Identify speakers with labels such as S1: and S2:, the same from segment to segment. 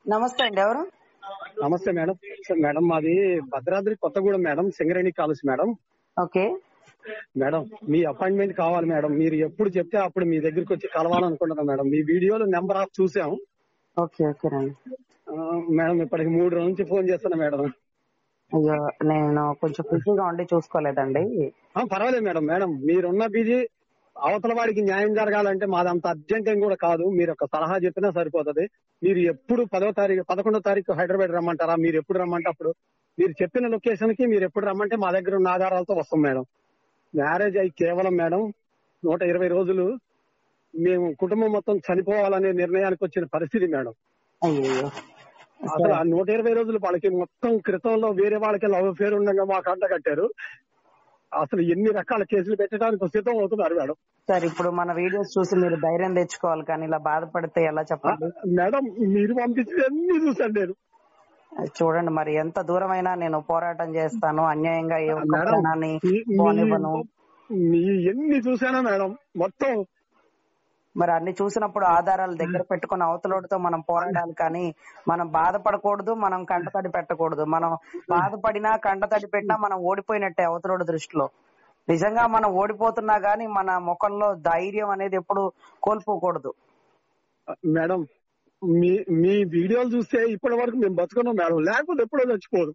S1: నమస్తే అండి ఎవరు
S2: నమస్తే మేడం సార్ మేడం మాది Bhadradri Kothagudem madam Singareni college madam
S1: okay
S2: madam మీ అపాయింట్మెంట్ కావాలి మేడం మీరు ఎప్పుడు చెప్తే అప్పుడు మీ దగ్గరికి వచ్చి కలవాలనుకుంటున్నాం మేడం మీ వీడియోలో నెంబర్ ఆఫ్ చూసాం
S1: ఓకే ఓకే రండి
S2: ఆ, మేడం ఇప్పటికి మూడు రోజుల నుంచి ఫోన్ చేస్తున్నా మేడం
S1: అయ్యో నేను కొంచెం బిజీగా ఉండి చూసుకోలేదండి
S2: ఆ, పర్వాలేదు మేడం మేడం మీరున్న బిజీ అవతల వాడికి న్యాయం జరగాలంటే మాదంత అర్జెంట్ ఏం కూడా కాదు మీరు ఒక సలహా చెప్పినా సరిపోతుంది మీరు ఎప్పుడు పదో తారీఖు పదకొండో తారీఖు హైదరాబాద్ రమ్మంటారా మీరు ఎప్పుడు రమ్మంటే అప్పుడు మీరు చెప్పిన లొకేషన్ కి మీరు ఎప్పుడు రమ్మంటే మా దగ్గర ఉన్న ఆధారాలతో వస్తాం మేడం మ్యారేజ్ అయి కేవలం మేడం నూట ఇరవై రోజులు మేము కుటుంబం మొత్తం చనిపోవాలనే నిర్ణయానికి వచ్చిన పరిస్థితి మేడం
S1: అయ్యో
S2: అసలు ఆ నూట ఇరవై రోజులు వాళ్ళకి మొత్తం క్రితంలో వేరే వాళ్ళకి లవ్ ఫేర్ ఉండగా మాకు అంట కట్టారు అసలు ఎన్ని రకాల కేసులు పెట్టడానికి సిద్ధం అవుతున్నారు మేడం
S1: సార్ ఇప్పుడు మన వీడియోస్ చూసి మీరు ధైర్యం తెచ్చుకోవాలి కానీ ఇలా బాధపడితే ఎలా
S2: ఆ,
S1: చెప్పండి
S2: మేడం మీరు పంపించి అన్ని చూసాను నేను
S1: చూడండి మరి ఎంత దూరమైనా నేను పోరాటం చేస్తాను అన్యాయంగా ఏ ఒక్క
S2: మేడం
S1: ప్రాణాన్ని
S2: మీ- మీ-
S1: పోనివ్వను
S2: మీ ఎన్ని చూసానో మేడం మొత్తం
S1: మరి అన్ని చూసినప్పుడు ఆధారాలు దగ్గర పెట్టుకుని అవతలోడితో మనం పోరాడాలి కానీ మనం బాధపడకూడదు మనం కంటతడి పెట్టకూడదు మనం బాధపడినా కంటతడి పెట్టినా మనం ఓడిపోయినట్టే అవతలోడి దృష్టిలో నిజంగా మనం ఓడిపోతున్నా గానీ మన ముఖంలో ధైర్యం అనేది ఎప్పుడు కోల్పోకూడదు
S2: మేడం మీ మీ వీడియోలు చూస్తే ఇప్పటి వరకు మేము బతుకున్నాం మేడం లేకపోతే ఎప్పుడో చచ్చిపోదు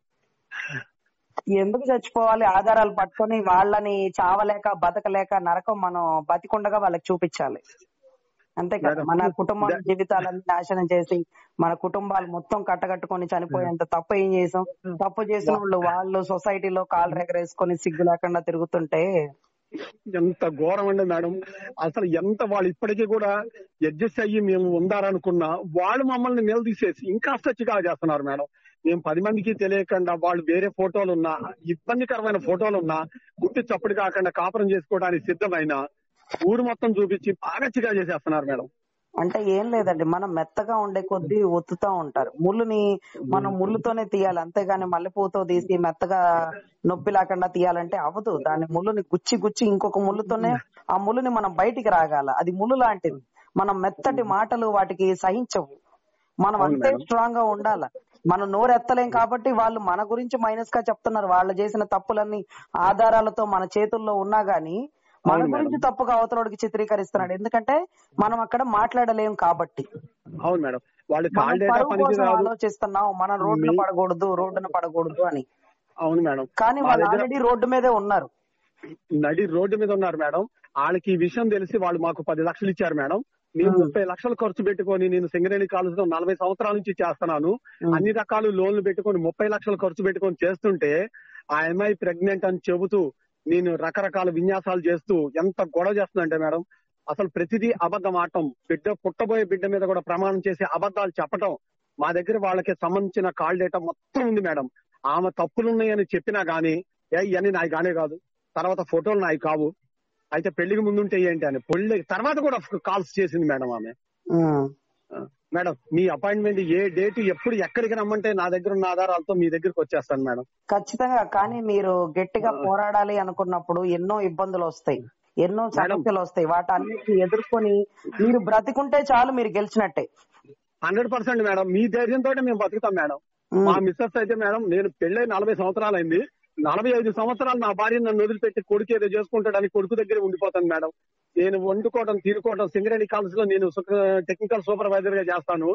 S1: ఎందుకు చచ్చిపోవాలి ఆధారాలు పట్టుకొని వాళ్ళని చావలేక బతకలేక నరకం మనం బతికుండగా వాళ్ళకి చూపించాలి అంతే కదా
S2: మేడం,
S1: మన కుటుంబం
S2: ద-
S1: జీవితాలన్నీ నాశనం చేసి మన కుటుంబాలు మొత్తం కట్టకట్టుకొని చనిపోయేంత తప్పు ఏం చేసాం తప్పు చేసిన వాళ్ళు వాళ్ళు సొసైటీలో కాలు రెగరేసుకొని సిగ్గు లేకుండా తిరుగుతుంటే
S2: ఎంత ఘోరం అండి మేడం అసలు ఎంత వాళ్ళు ఇప్పటికీ కూడా అడ్జస్ట్ అయ్యి మేము ఉండాలనుకున్నా వాళ్ళు మమ్మల్ని నిలదీసేసి ఇంకా చిగా చేస్తున్నారు మేడం మేము పది మందికి తెలియకుండా వాళ్ళు వేరే ఫోటోలు ఉన్నా ఇబ్బందికరమైన ఫోటోలు ఉన్నా గుట్టి చప్పుడు కాకుండా కాపురం చేసుకోవడానికి సిద్ధమైన ఊరు మొత్తం చూపించి బాగా చిగా చేసేస్తున్నారు మేడం
S1: అంటే ఏం లేదండి మనం మెత్తగా ఉండే కొద్దీ ఒత్తుతా ఉంటారు ముళ్ళుని మనం ముళ్ళుతోనే తీయాలి అంతేగాని మల్లెపూతో తీసి మెత్తగా నొప్పి లేకుండా తీయాలంటే అవదు దాని ముళ్ళుని గుచ్చి గుచ్చి ఇంకొక ముళ్ళుతోనే ఆ ముళ్ళుని మనం బయటికి రాగాల అది ముళ్ళు లాంటిది మనం మెత్తటి మాటలు వాటికి సహించవు మనం
S2: అవును
S1: అంతే
S2: మేడం.
S1: స్ట్రాంగ్ గా ఉండాల మనం నోరెత్తలేం కాబట్టి వాళ్ళు మన గురించి మైనస్ గా చెప్తున్నారు వాళ్ళు చేసిన తప్పులన్నీ ఆధారాలతో మన చేతుల్లో ఉన్నా గానీ మన
S2: అవును
S1: గురించి
S2: మేడం.
S1: తప్పుగా అవతలోడికి చిత్రీకరిస్తున్నాడు ఎందుకంటే మనం అక్కడ మాట్లాడలేం కాబట్టి
S2: అవును మేడం వాళ్ళు
S1: మనం
S2: కాల్ డేటా
S1: పరువు
S2: పనికి
S1: కోసం
S2: రాదు
S1: ఆలోచిస్తున్నాం మనం రోడ్డున
S2: మీ-
S1: పడకూడదు రోడ్డున పడకూడదు అని
S2: అవును మేడం
S1: కానీ
S2: మా
S1: వాళ్ళు
S2: దగ్గర
S1: ఆల్రెడీ రోడ్డు మీదే ఉన్నారు
S2: నడి రోడ్డు మీద ఉన్నారు మేడం వాళ్ళకి ఈ విషయం తెలిసి వాళ్ళు మాకు పది లక్షలు ఇచ్చారు మేడం నేను
S1: మ్మ్.
S2: ముప్పై లక్షలు ఖర్చు పెట్టుకొని నేను సింగరేణి కాలేజ్ లో నలభై సంవత్సరాల నుంచి చేస్తున్నాను
S1: మ్మ్.
S2: అన్ని రకాలు లోన్లు పెట్టుకొని ముప్పై లక్షలు ఖర్చు పెట్టుకొని చేస్తుంటే ఆ అమ్మాయి ప్రెగ్నెంట్ అని చెబుతూ నేను రకరకాల విన్యాసాలు చేస్తూ ఎంత గొడవ చేస్తుందంటే మేడం అసలు ప్రతిదీ అబద్ధం ఆడటం బిడ్డ పుట్టబోయే బిడ్డ మీద కూడా ప్రమాణం చేసి అబద్ధాలు చెప్పటం మా దగ్గర వాళ్ళకి సంబంధించిన కాల్ డేటా మొత్తం ఉంది మేడం ఆమె తప్పులున్నాయని చెప్పినా గానీ ఏ ఇవన్నీ నాయి కానే కాదు తర్వాత ఫోటోలు నాయి కావు అయితే పెళ్లికి ముందుంటే ఏంటి అని పెళ్లి తర్వాత కూడా కాల్స్ చేసింది మేడం ఆమె
S1: ఉమ్.
S2: ఆ, మేడం మీ అపాయింట్మెంట్ ఏ డేట్ ఎప్పుడు ఎక్కడికి రమ్మంటే నా దగ్గర ఉన్న ఆధారాలతో మీ దగ్గరికి వచ్చేస్తాను మేడం
S1: ఖచ్చితంగా కానీ మీరు గట్టిగా పోరాడాలి అనుకున్నప్పుడు ఎన్నో ఇబ్బందులు వస్తాయి ఎన్నో సమస్యలు వస్తాయి వాటన్నిటిని ఎదుర్కొని మీరు బ్రతికుంటే చాలు మీరు గెలిచినట్టే
S2: హండ్రెడ్ పర్సెంట్ మేడం మీ ధైర్యంతో మేము బతుకుతాం మేడం
S1: ఉమ్.
S2: మా మిస్సెస్ అయితే మేడం నేను పెళ్ళై నలభై సంవత్సరాలు అయింది నలభై ఐదు సంవత్సరాలు నా భార్య నన్ను వదిలిపెట్టి కొడుకు ఏదో చేసుకుంటాడని కొడుకు దగ్గర ఉండిపోతాను మేడం నేను వండుకోవడం తీరుకోవడం సింగరేణి కాలేజ్ లో నేను టెక్నికల్ సూపర్వైజర్ గా చేస్తాను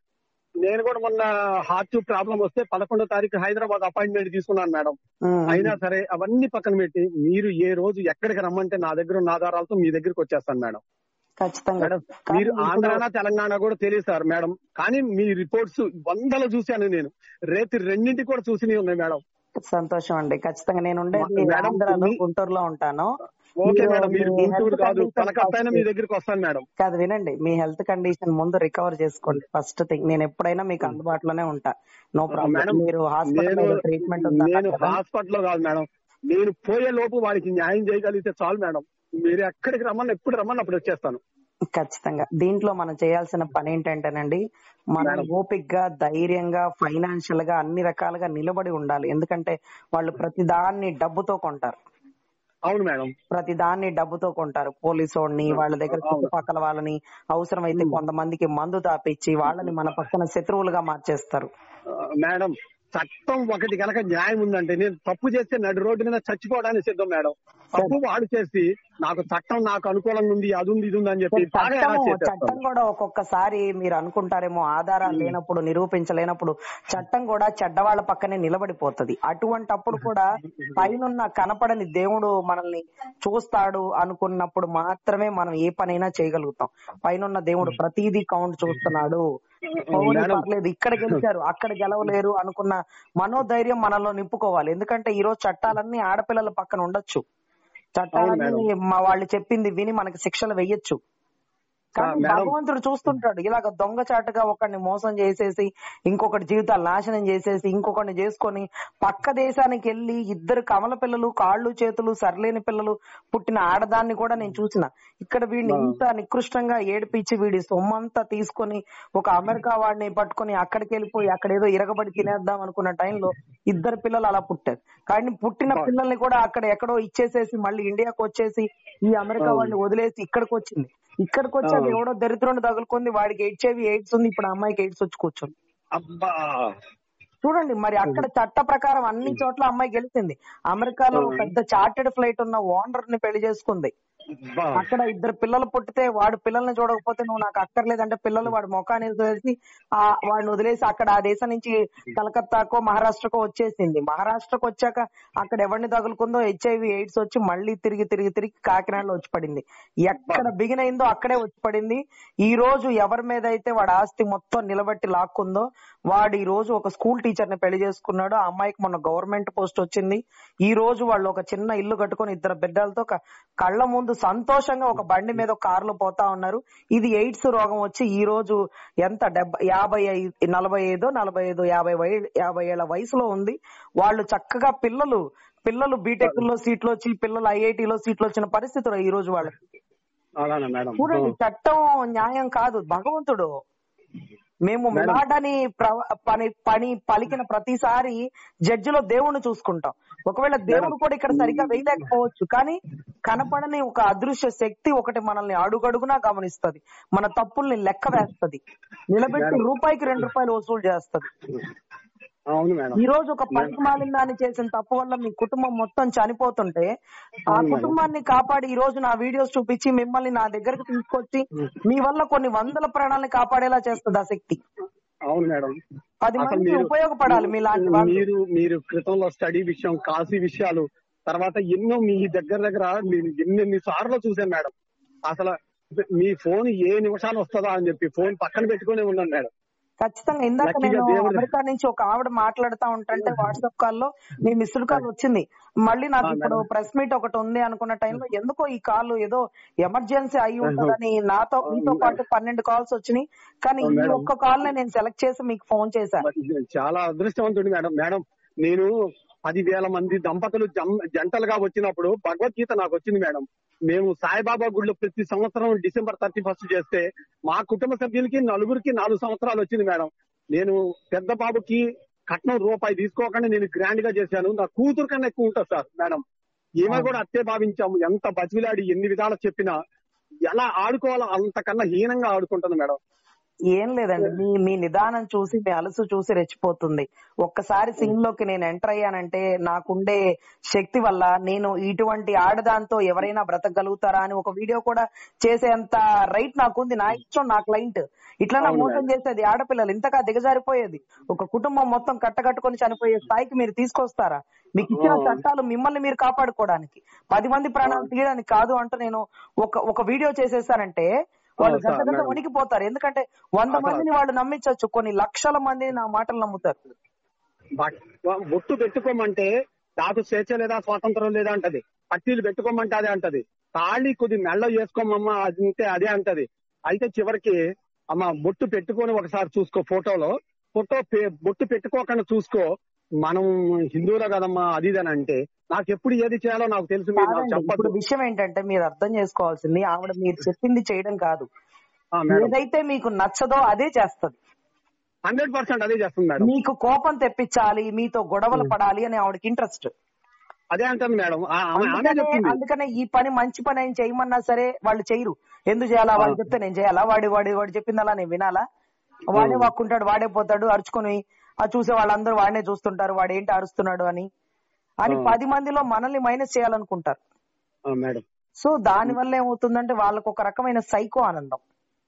S2: నేను కూడా మొన్న హార్ట్ ప్రాబ్లం వస్తే పదకొండో తారీఖు హైదరాబాద్ అపాయింట్మెంట్ తీసుకున్నాను మేడం
S1: ఉమ్.
S2: అయినా సరే అవన్నీ పక్కన పెట్టి మీరు ఏ రోజు ఎక్కడికి రమ్మంటే నా దగ్గర ఉన్న ఆధారాలతో మీ దగ్గరికి వచ్చేస్తాను మేడం
S1: ఖచ్చితంగా
S2: మేడం
S1: కానీ
S2: మీరు
S1: ఇప్పుడు-
S2: ఆంధ్రాన తెలంగాణ కూడా తెలియదు సార్ మేడం కానీ మీ రిపోర్ట్స్ వందలు చూశాను నేను రేపు రెండింటి కూడా చూసినవి ఉన్నాయి మేడం
S1: సంతోషం అండి ఖచ్చితంగా నేను ఉండేది
S2: మేడం,
S1: ఆంధ్రాలో
S2: మీ-
S1: గుంటూరులో ఉంటాను
S2: ఓకే
S1: మీరు
S2: మేడం మీరు
S1: మీ
S2: గుంటూరు
S1: health
S2: కాదు
S1: condition
S2: కలకత్తా అయినా మీ
S1: first-
S2: దగ్గరికి వస్తాను మేడం
S1: కాదు వినండి మీ హెల్త్ కండిషన్ ముందు రికవర్ చేసుకోండి ఫస్ట్ థింగ్ నేను ఎప్పుడైనా మీకు అందుబాటులోనే ఉంటా నో ప్రాబ్లం
S2: మేడం
S1: మీరు
S2: నేను
S1: హాస్పిటల్ ట్రీట్మెంట్ ఉందా
S2: నేను హాస్పిటల్ కాదు మేడం నేను పోయే లోపు వారికి న్యాయం చేయగలిగితే చాలు మేడం మీరు ఎక్కడికి రమ్మని ఎప్పుడు రమ్మని అప్పుడు వచ్చేస్తాను
S1: ఖచ్చితంగా దీంట్లో మనం చేయాల్సిన పని ఏంటంటేనండి మనం
S2: మేడం.
S1: ఓపిక్ గా ధైర్యంగా ఫైనాన్షియల్ గా అన్ని రకాలుగా నిలబడి ఉండాలి ఎందుకంటే వాళ్ళు ప్రతి దాన్ని డబ్బుతో కొంటారు
S2: అవును మేడం
S1: ప్రతి దాన్ని డబ్బుతో కొంటారు పోలీసు వాడిని వాళ్ళ దగ్గర
S2: అవును.
S1: చుట్టుపక్కల వాళ్ళని అవసరమైతే
S2: ఉమ్.
S1: కొంతమందికి మందు తాపిచ్చి వాళ్ళని మన పక్కన శత్రువులుగా మార్చేస్తారు
S2: ఆ, మేడం చట్టం ఒకటి కనుక న్యాయం ఉందంటే నేను తప్పు చేస్తే నడి రోడ్డు మీద చచ్చిపోవడానికి సిద్ధం మేడం తప్పు వాడు చేసి నాకు చట్టం నాకు అనుకూలంగా ఉంది అది ఉంది ఇది ఉంది అని చెప్పి బాగా
S1: చట్టం
S2: ఎలా
S1: చట్టం
S2: చేసేస్తాను
S1: కూడా ఒక్కొక్కసారి మీరు అనుకుంటారేమో ఆధారాలు లేనప్పుడు నిరూపించలేనప్పుడు చట్టం కూడా చెడ్డవాళ్ల పక్కనే నిలబడిపోతది అటువంటప్పుడు కూడా పైనున్న కనపడని దేవుడు మనల్ని చూస్తాడు అనుకున్నప్పుడు మాత్రమే మనం ఏ పనైనా చేయగలుగుతాం పైనున్న దేవుడు ప్రతిదీ కౌంట్ చూస్తున్నాడు పౌని
S2: మేడం.
S1: పర్లేదు ఇక్కడ గెలిచారు అక్కడ గెలవలేరు అనుకున్న మనోధైర్యం మనలో నింపుకోవాలి ఎందుకంటే ఈ రోజు చట్టాలన్నీ ఆడపిల్లల పక్కన ఉండొచ్చు చట్టాలన్నీ మా వాళ్ళు చెప్పింది విని మనకి శిక్షలు వెయ్యొచ్చు కానీ
S2: ఆ, మేడం.
S1: భగవంతుడు చూస్తుంటాడు ఇలాగ దొంగచాటుగా ఒకరిని మోసం చేసేసి ఇంకొకటి జీవితాలు నాశనం చేసేసి ఇంకొకరిని చేసుకొని పక్క దేశానికి వెళ్లి ఇద్దరు కమల పిల్లలు కాళ్ళు చేతులు సరిలేని పిల్లలు పుట్టిన ఆడదాన్ని కూడా నేను చూసిన ఇక్కడ వీడిని
S2: ఆ.
S1: ఇంత నికృష్టంగా ఏడిపించి వీడి సొమ్మంతా తీసుకొని ఒక అమెరికా వాడిని పట్టుకొని అక్కడికి వెళ్ళిపోయి అక్కడ ఏదో ఇరగబడి తినేద్దాం అనుకున్న టైంలో ఇద్దరు పిల్లలు అలా పుట్టారు కానీ పుట్టిన
S2: ఆ.
S1: పిల్లల్ని కూడా అక్కడ ఎక్కడో ఇచ్చేసేసి మళ్ళీ ఇండియాకి వచ్చేసి ఈ అమెరికా
S2: ఆ.
S1: వాడిని వదిలేసి ఇక్కడికి వచ్చింది ఇక్కడికి వచ్చాక
S2: ఆ.
S1: ఎవడో దరిద్రుని తగులుకుంది వాడికి హెచ్ఐవి ఎయిడ్స్ ఉంది ఇప్పుడు ఆ అమ్మాయికి ఎయిడ్స్ వచ్చి కూర్చుంది
S2: అబ్బా
S1: చూడండి మరి అక్కడ చట్ట ప్రకారం అన్ని చోట్ల అమ్మాయి గెలిచింది అమెరికాలో
S2: ఆ.
S1: పెద్ద చార్టెడ్ ఫ్లైట్ ఉన్న ఓనర్ ని పెళ్లి చేసుకుంది
S2: అబ్బా
S1: అక్కడ ఇద్దరు పిల్లలు పుట్టితే వాడు పిల్లల్ని చూడకపోతే నువ్వు నాకు అక్కర్లేదంటే పిల్లలు వాడు ముఖాన్ని వదిలేసి ఆ వాడిని వదిలేసి అక్కడ ఆ దేశం నుంచి కలకత్తాకో మహారాష్ట్రకో వచ్చేసింది మహారాష్ట్రకు వచ్చాక అక్కడ ఎవరిని తగులుకుందో హెచ్ఐవి ఎయిడ్స్ వచ్చి మళ్ళీ తిరిగి తిరిగి తిరిగి కాకినాడలో వచ్చి పడింది ఎక్కడ బిగినైందో అక్కడే వచ్చి పడింది ఈ రోజు ఎవరి మీద అయితే వాడి ఆస్తి మొత్తం నిలబెట్టి లాక్కుందో వాడు ఈ రోజు ఒక స్కూల్ టీచర్ ని పెళ్లి చేసుకున్నాడు ఆ అమ్మాయికి మొన్న గవర్నమెంట్ పోస్ట్ వచ్చింది ఈ రోజు వాళ్ళు ఒక చిన్న ఇల్లు కట్టుకొని ఇద్దరు బిడ్డలతో క- కళ్ళ ముందు సంతోషంగా ఒక బండి మీద ఒక కారులో పోతా ఉన్నారు ఇది ఎయిడ్స్ రోగం వచ్చి ఈ రోజు ఎంత డెబ్బై యాభై ఐ- నలభై ఐదో నలభై ఐదు యాభై వై- యాభై ఏళ్ల వయసులో ఉంది వాళ్ళు చక్కగా పిల్లలు పిల్లలు బీటెక్ లో సీట్లు వచ్చి పిల్లలు ఐఐటిలో సీట్లు వచ్చిన పరిస్థితులు ఈ రోజు వాళ్ళకి
S2: అలానా మేడం
S1: చూడండి చట్టం న్యాయం కాదు భగవంతుడు మేము
S2: మేడం.
S1: మాటని ప్ర- పని పని పలికిన ప్రతిసారి జడ్జిలో దేవుణ్ణి చూసుకుంటాం ఒకవేళ దేవుడు కూడా ఇక్కడ సరిగ్గా వేయలేకపోవచ్చు కానీ కనపడని ఒక అదృశ్య శక్తి ఒకటి మనల్ని అడుగడుగునా గమనిస్తది మన తప్పుల్ని లెక్క వేస్తది నిలబెట్టి
S2: మేడం.
S1: రూపాయికి రెండు రూపాయలు వసూలు చేస్తది
S2: అవును మేడం
S1: ఈ రోజు ఒక పనికి మాలిందాన్ని చేసిన తప్పు వల్ల మీ కుటుంబం మొత్తం చనిపోతుంటే ఆ
S2: అవును మేడం.
S1: కుటుంబాన్ని కాపాడి ఈ రోజు నా వీడియోస్ చూపించి మిమ్మల్ని నా దగ్గరకు తీసుకొచ్చి మీ వల్ల కొన్ని వందల ప్రాణాలని కాపాడేలా చేస్తుంది ఆ శక్తి
S2: అవును మేడం
S1: పది
S2: అసలు
S1: మందికి
S2: మీరు-
S1: ఉపయోగపడాలి మీలాంటి వాళ్ళు
S2: మీరు మీరు క్రితంలో స్టడీ విషయం కాశీ విషయాలు తర్వాత ఎన్నో మీ దగ్గర దగ్గర నేను ఎన్నెన్ని సార్లు చూశాను మేడం అసలు మీ ఫోన్ ఏ నిమిషాలు వస్తుందా అని చెప్పి ఫోన్ పక్కన పెట్టుకునే ఉన్నాను మేడం
S1: ఖచ్చితంగా ఇందాక
S2: లక్కీగా
S1: నేను
S2: దేవుడు-
S1: అమెరికా నుంచి ఒక ఆవిడ మాట్లాడుతా ఉంటుంటే వాట్సాప్ కాల్ లో మీ మిస్డ్ కాల్ వచ్చింది మళ్ళీ నాకు
S2: ఆ,
S1: ఇప్పుడు
S2: మేడం.
S1: ప్రెస్ మీట్ ఒకటి ఉంది అనుకున్న టైంలో ఎందుకో ఈ కాల్ ఏదో ఎమర్జెన్సీ అయి ఉంటుందని నాతో మీతో పాటు పన్నెండు కాల్స్ వచ్చినాయి కానీ
S2: ఆ,
S1: ఈ
S2: మేడం.
S1: ఒక్క కాల్ నే నేను సెలెక్ట్ చేసి మీకు ఫోన్ చేశాను
S2: మరి చాలా అదృష్టవంతుడు మేడం మేడం నేను పదివేల మంది దంపతులు జం- జంటలుగా వచ్చినప్పుడు భగవద్గీత నాకు వచ్చింది మేడం మేము సాయిబాబా గుడిలో ప్రతి సంవత్సరం డిసెంబర్ థర్టీ ఫస్ట్ చేస్తే మా కుటుంబ సభ్యులకి నలుగురికి నాలుగు సంవత్సరాలు వచ్చింది మేడం నేను పెద్ద బాబుకి కట్నం రూపాయి తీసుకోకుండా నేను గ్రాండ్ గా చేశాను నా కూతురు కన్నా ఎక్కువ ఉంటుంది సార్ మేడం ఈమె కూడా అత్తే భావించాము ఎంత బతిలాడి ఎన్ని విధాలు చెప్పినా ఎలా ఆడుకోవాలో అంతకన్నా హీనంగా ఆడుకుంటుంది మేడం
S1: ఏం లేదండి మీ మీ నిదానం చూసి మీ అలసు చూసి రెచ్చిపోతుంది ఒక్కసారి సింగ్ లోకి నేను ఎంటర్ అయ్యానంటే నాకుండే శక్తి వల్ల నేను ఇటువంటి ఆడదాంతో ఎవరైనా బ్రతకగలుగుతారా అని ఒక వీడియో కూడా చేసేంత రైట్ నాకుంది నా ఇష్టం నా క్లయింట్ ఇట్లా నా
S2: అవును
S1: మోసం
S2: మేడం.
S1: చేసేది ఆడపిల్లలు ఇంతగా దిగజారిపోయేది ఒక కుటుంబం మొత్తం కట్టకట్టుకొని చనిపోయే స్థాయికి మీరు తీసుకొస్తారా మీకు ఇచ్చిన
S2: ఆ.
S1: చట్టాలు మిమ్మల్ని మీరు కాపాడుకోవడానికి పది మంది ప్రాణాలు తీయడానికి కాదు అంటూ నేను ఒక ఒక వీడియో చేసేసానంటే వాళ్ళు
S2: ఆ, సార్,
S1: గంట గంట
S2: మేడం.
S1: వణికిపోతారు ఎందుకంటే వంద
S2: అసలు-
S1: మందిని వాళ్ళు నమ్మించవచ్చు కొన్ని లక్షల మందిని నా మాటలు నమ్ముతారు
S2: బట్ బొట్టు పెట్టుకోమంటే నాకు స్వేచ్ఛ లేదా స్వాతంత్రం లేదా అంటది పట్టీలు పెట్టుకోమంటే అదే అంటది తాళి కొద్ది మెళ్ళ చేసుకోమమ్మా అది ఉంటే అదే అంటది అయితే చివరికి అమ్మ బొట్టు పెట్టుకొని ఒకసారి చూసుకో ఫోటోలో ఫోటో పే- బొట్టు పెట్టుకోకుండా చూసుకో మనం హిందువులే కదమ్మా అది ఇది అని అంటే నాకు ఎప్పుడు ఏది చేయాలో నాకు తెలుసు మీరు నాకు
S1: కాదండి, ఇప్పుడు
S2: చెప్పద్దు
S1: విషయం ఏంటంటే మీరు అర్థం చేసుకోవాల్సింది ఆవిడ మీరు చెప్పింది చేయడం కాదు
S2: ఆ, మేడం
S1: ఏదైతే మీకు నచ్చదో అదే చేస్తది
S2: హండ్రెడ్ పర్సెంట్ అదే చేస్తుంది మేడం
S1: మీకు కోపం తెప్పించాలి మీతో గొడవలు పడాలి అని ఆవిడకి ఇంట్రెస్ట్
S2: అదే అంటుంది మేడం ఆ- ఆమె ఆమె
S1: అందుకనే
S2: చెప్తుంది
S1: అందుకనే ఈ పని మంచి పని ఆయన చేయమన్నా సరే వాళ్ళు చేయరు ఎందుకు చేయాలా వాళ్ళు
S2: ఆ.
S1: చెప్తే నేను చేయాలా వాడి వాడి వాడు చెప్పింది అలా నేను వినాలా వాడే వాక్కుంటాడు వాడే పోతాడు అరుచుకొని ఆ చూసే వాళ్ళందరూ వాడినే చూస్తుంటారు వాడు ఏంటి అరుస్తున్నాడు అని అని
S2: ఆ.
S1: పది మందిలో మనల్ని మైనస్ చేయాలనుకుంటారు
S2: ఆ, మేడం
S1: సో దాని వల్ల ఏమవుతుందంటే వాళ్ళకు ఒక రకమైన సైకో ఆనందం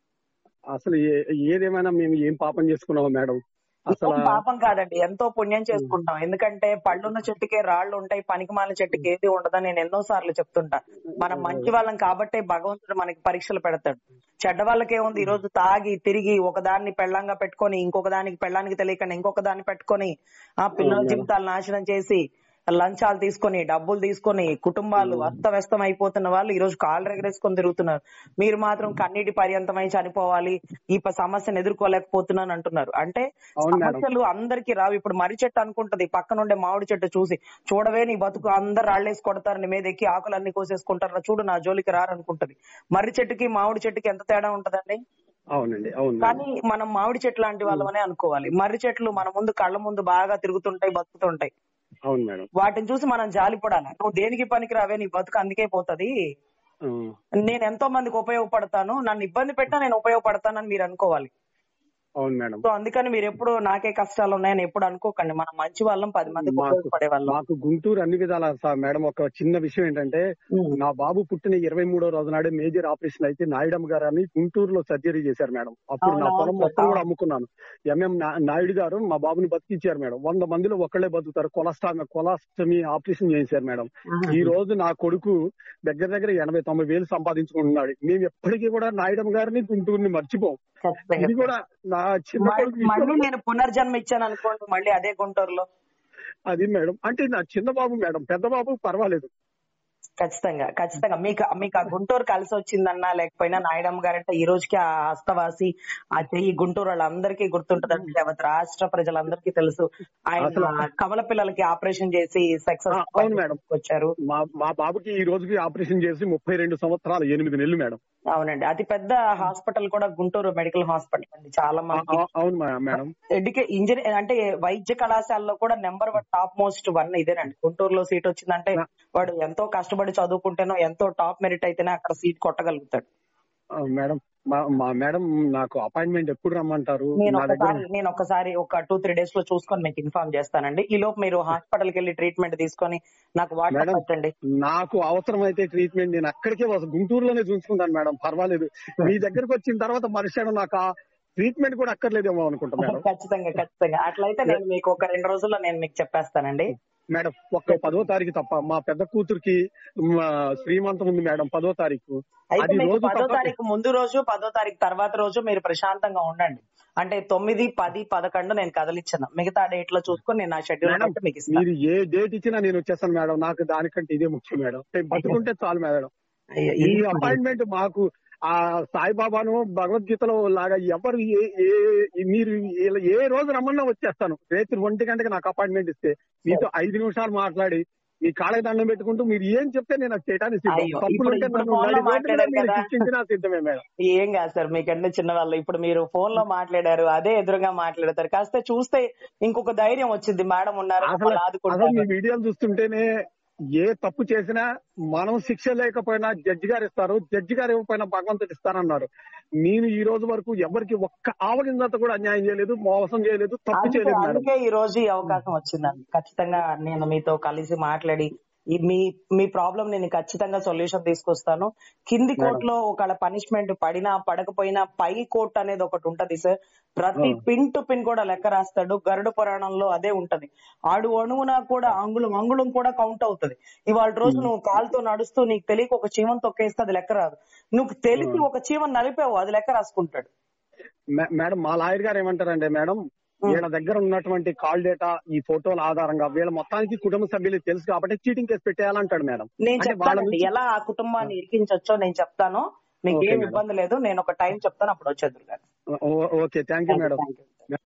S2: అసలు ఏ- ఏదేమైనా మేము ఏం పాపం చేసుకున్నామో మేడం అసలు
S1: ఏం పాపం కాదండి ఎంతో పుణ్యం చేసుకుంటాం ఎందుకంటే పళ్ళున్న చెట్టుకే రాళ్ళు ఉంటాయి పనికి మాలిన చెట్టుకి ఏది ఉండదని నేను ఎన్నో సార్లు చెప్తుంటా మనం మంచి వాళ్ళం కాబట్టే భగవంతుడు మనకి పరీక్షలు పెడతాడు చెడ్డ వాళ్ళకేముంది ఈ రోజు తాగి తిరిగి ఒక దాన్ని పెళ్ళంగా పెట్టుకొని ఇంకొక దానికి పెళ్ళానికి తెలియకుండా ఇంకొక దాన్ని పెట్టుకొని ఆ పిల్లల
S2: అవును.
S1: జీవితాలు నాశనం చేసి లంచాలు తీసుకొని డబ్బులు తీసుకొని కుటుంబాలు అస్తవ్యస్తం అయిపోతున్న వాళ్ళు ఈ రోజు కాళ్ళు ఎగరేసుకొని తిరుగుతున్నారు మీరు మాత్రం కన్నీటి పర్యంతమై చనిపోవాలి ఈ ప- సమస్యను ఎదుర్కోలేకపోతున్నాను అంటున్నారు అంటే
S2: అవును మేడం.
S1: సమస్యలు అందరికి రావు ఇప్పుడు మర్రి చెట్టు అనుకుంటది పక్కన ఉండే మామిడి చెట్టు చూసి చూడవే నీ బతుకు అందరు రాళ్ళేసి కొడతారు నీ మీద ఎక్కి ఆకులన్నీ కోసేసుకుంటారు చూడు నా జోలికి రారనుకుంటది మర్రి చెట్టుకి మామిడి చెట్టుకి ఎంత తేడా ఉంటదండి
S2: అవునండి అవును మేడం.
S1: కానీ మనం మామిడి చెట్టు లాంటి వాళ్ళమనే అనుకోవాలి మర్రి చెట్లు మన ముందు కళ్ళ ముందు బాగా తిరుగుతుంటాయి బతుకుతుంటాయి
S2: అవును మేడం
S1: వాటిని చూసి మనం జాలిపడాలి నువ్వు దేనికి పనికి రావే నీ బతుకు అందుకే పోతది
S2: ఆ,
S1: నేను ఎంతో మందికి ఉపయోగపడతాను నన్ను ఇబ్బంది పెట్టినా నేను ఉపయోగపడతానని మీరు అనుకోవాలి
S2: అవును మేడం
S1: సో అందుకని మీరు ఎప్పుడు నాకే కష్టాలు ఉన్నాయని ఎప్పుడు అనుకోకండి మనం మంచి వాళ్ళం పది మందికి
S2: మాకు-
S1: ఉపయోగపడే వాళ్ళం
S2: మాకు గుంటూరు అన్ని విధాల సా- మేడం ఒక చిన్న విషయం ఏంటంటే
S1: ఉమ్.
S2: నా బాబు పుట్టిన ఇరవై మూడో రోజు నాడే మేజర్ ఆపరేషన్ అయితే నాయుడమ్మ గారు అని గుంటూరులో సర్జరీ చేశారు మేడం అప్పుడు నా
S1: అవును,
S2: పొలం
S1: అవును,
S2: మొత్తం
S1: అవును.
S2: కూడా అమ్ముకున్నాను ఎంఎం నా- నాయుడు గారు మా బాబుని బతికిచ్చారు మేడం వంద మందిలో ఒక్కళ్ళే బతుకుతారు కొలస్టామి కొలాస్టమీ ఆపరేషన్ చేశారు మేడం ఈ రోజు నా కొడుకు దగ్గర దగ్గర ఎనభై తొంభై వేలు సంపాదించుకుంటున్నాడు మేము ఎప్పటికీ కూడా నాయుడమ్మ గారిని గుంటూరుని మర్చిపోం
S1: ఖచ్చితంగా.
S2: ఇది కూడా నా చిన్న
S1: మళ్ళీ-
S2: కొడుకు
S1: మళ్ళీ
S2: విషయంలో-
S1: నేను పునర్జన్మ ఇచ్చాను అనుకోండి మళ్ళీ అదే గుంటూరులో
S2: అది మేడం అంటే నా చిన్న బాబు మేడం పెద్ద బాబు పర్వాలేదు
S1: ఖచ్చితంగా ఖచ్చితంగా మీకు మీకు ఆ గుంటూరు కలిసి వచ్చిందన్నా లేకపోయినా నాయుడమ్మ గారంటే ఈ రోజుకి ఆ హస్తవాసి ఆ చెయ్యి గుంటూరు వాళ్ళందరికీ గుర్తుంటదండి యావత్ రాష్ట్ర ప్రజలందరికీ తెలుసు ఆయన
S2: అసలు-
S1: కమల పిల్లలకి ఆపరేషన్ చేసి సక్సెస్
S2: ఆ, అవును మేడం.
S1: వచ్చారు
S2: మా మా బాబుకి ఈ రోజుకి ఆపరేషన్ చేసి ముప్పై రెండు సంవత్సరాలు ఎనిమిది నెలలు మేడం
S1: అవునండి అతి పెద్ద హాస్పిటల్ కూడా గుంటూరు మెడికల్ హాస్పిటల్ అండి చాలా
S2: ఆ,
S1: మంది
S2: ఆ, అవును మే- మేడం
S1: ఎడ్యుకే ఇంజనీర్ అంటే వైద్య కళాశాలలో కూడా number one top most one ఇదేనండి గుంటూరులో సీట్ వచ్చిందంటే వాడు ఎంతో కష్టపడి చదువుకుంటేనో ఎంతో టాప్ మెరిట్ అయితేనే అక్కడ సీట్ కొట్టగలుగుతాడు
S2: ఆ, మేడం మా మా మేడం నాకు అపాయింట్మెంట్ ఎప్పుడు రమ్మంటారు
S1: నేను
S2: నా దగ్గర
S1: ఒకసారి నేను ఒకసారి ఒక టూ త్రీ డేస్ లో చూసుకొని మీకు ఇన్ఫార్మ్ చేస్తానండి ఈ లోపు మీరు హాస్పిటల్ కి వెళ్ళి ట్రీట్మెంట్ తీసుకొని నాకు వాట్సాప్
S2: మేడం.
S1: పెట్టండి
S2: నాకు అవసరమైతే ట్రీట్మెంట్ నేను అక్కడికే వస్తాను గుంటూరులోనే చూసుకుంటాను మేడం పర్వాలేదు మీ దగ్గరకు వచ్చిన తర్వాత మనిషి నాకు ఆ ట్రీట్మెంట్ కూడా అక్కర్లేదేమో అనుకుంటా మేడం
S1: ఖచ్చితంగా ఖచ్చితంగా అట్లయితే నేను మీకు ఒక రెండు రోజుల్లో నేను మీకు చెప్పేస్తానండి
S2: మేడం ఒక్క పదో తారీఖు తప్ప మా పెద్ద కూతురికి మా శ్రీమంతం ఉంది మేడం పదో తారీఖు
S1: అయితే
S2: అది
S1: మీకు
S2: రోజు
S1: పదో
S2: తప్ప
S1: తారీఖు ముందు రోజు పదో తారీఖు తర్వాత రోజు మీరు ప్రశాంతంగా ఉండండి అంటే తొమ్మిది పది పదకొండు నేను కదలిచ్చాను మిగతా డేట్ లో చూసుకొని నేను నా షెడ్యూల్
S2: మేడం,
S1: బట్టి మీకు ఇస్తాను
S2: మీరు ఏ డేట్ ఇచ్చినా నేను వచ్చేస్తాను మేడం నాకు దానికంటే ఇదే ముఖ్యం మేడం నేను బతుకుంటే చాలు మేడం
S1: అయ్యో,
S2: ఈ
S1: ఇది
S2: అపాయింట్మెంట్ మాకు ఆ సాయిబాబాను భగవద్గీతలో లాగా ఎవరు ఏ ఏ మీరు ఇలా ఏ రోజు రమ్మన్నా వచ్చేస్తాను రేత్రి ఒంటి గంటకి నాకు అపాయింట్మెంట్ ఇస్తే మీతో ఐదు నిమిషాలు మాట్లాడి మీ కాళ్ళకి దండం పెట్టుకుంటూ మీరు ఏం చెప్తే నేను అది చేయడానికి సిద్ధం
S1: అయ్యో,
S2: తప్పులు
S1: ఇప్పుడు-
S2: ఉంటే
S1: ఇప్పుడు
S2: నన్ను
S1: phone లో
S2: నడి రోడ్డు మీద
S1: మాట్లాడారు
S2: మీరు
S1: కదా.
S2: శిక్షించినా సిద్ధమే మేడం
S1: ఏం కాదు సార్ మీకంటే చిన్న వాళ్ళు ఇప్పుడు మీరు ఫోన్ లో మాట్లాడారు అదే ఎదురుగా మాట్లాడతారు కాస్త చూస్తే ఇంకొక ధైర్యం వచ్చింది మేడం ఉన్నారు
S2: అసలు
S1: మమ్మల్ని
S2: అసలు మీ
S1: ఆదుకుంటారు
S2: వీడియోలు చూస్తుంటేనే ఏ తప్పు చేసినా మనం శిక్ష లేకపోయినా జడ్జి గారు ఇస్తారు జడ్జి గారు ఇవ్వకపోయినా భగవంతుడు ఇస్తారన్నారు నేను ఈ రోజు వరకు ఎవరికి ఒక్క ఆవగిందంత కూడా అన్యాయం చేయలేదు మోసం చేయలేదు తప్పు
S1: అందుకే
S2: చేయలేదు మేడం
S1: అందుకే ఈ రోజు ఈ అవకాశం వచ్చిందండి ఖచ్చితంగా నేను మీతో కలిసి మాట్లాడి ఈ మీ మీ ప్రాబ్లం నేను ఖచ్చితంగా సొల్యూషన్ తీసుకొస్తాను కింది
S2: మేడం.
S1: కోర్టులో ఒకళ్ళ పనిష్మెంట్ పడినా పడకపోయినా పై కోర్టు అనేది ఒకటి ఉంటది సార్ ప్రతి
S2: ఆ.
S1: పిన్ టు పిన్ కూడా లెక్క రాస్తాడు గరుడ పురాణంలో అదే ఉంటది ఆడు అణువున కూడా అంగుళం అంగుళం కూడా కౌంట్ అవుతది ఇవాళ రోజు నువ్వు కాలుతో నడుస్తూ నీకు తెలియక ఒక చీమను తొక్కేస్తే అది లెక్క రాదు నువ్వు తెలిసి ఒక చీమను నలిపావు అది లెక్క రాసుకుంటాడు
S2: మే- మేడం మా లాయర్ గారు ఏమంటారంటే మేడం వీళ్ళ దగ్గర ఉన్నటువంటి కాల్ డేటా ఈ ఫోటోల ఆధారంగా వీళ్ళ మొత్తానికి కుటుంబ సభ్యులకు తెలుసు కాబట్టి చీటింగ్ కేసు పెట్టేయాలంటాడు మేడం
S1: నేను
S2: అంటే వాళ్ళ
S1: చెప్తానండి
S2: నుంచి-
S1: ఎలా ఆ కుటుంబాన్ని ఇరికించొచ్చో నేను చెప్తాను మీకు
S2: ఓకే
S1: ఏం
S2: మేడం.
S1: ఇబ్బంది లేదు నేను ఒక టైం చెప్తాను అప్పుడు వచ్చేద్దరు
S2: ఓ- okay thank you madam
S1: thank you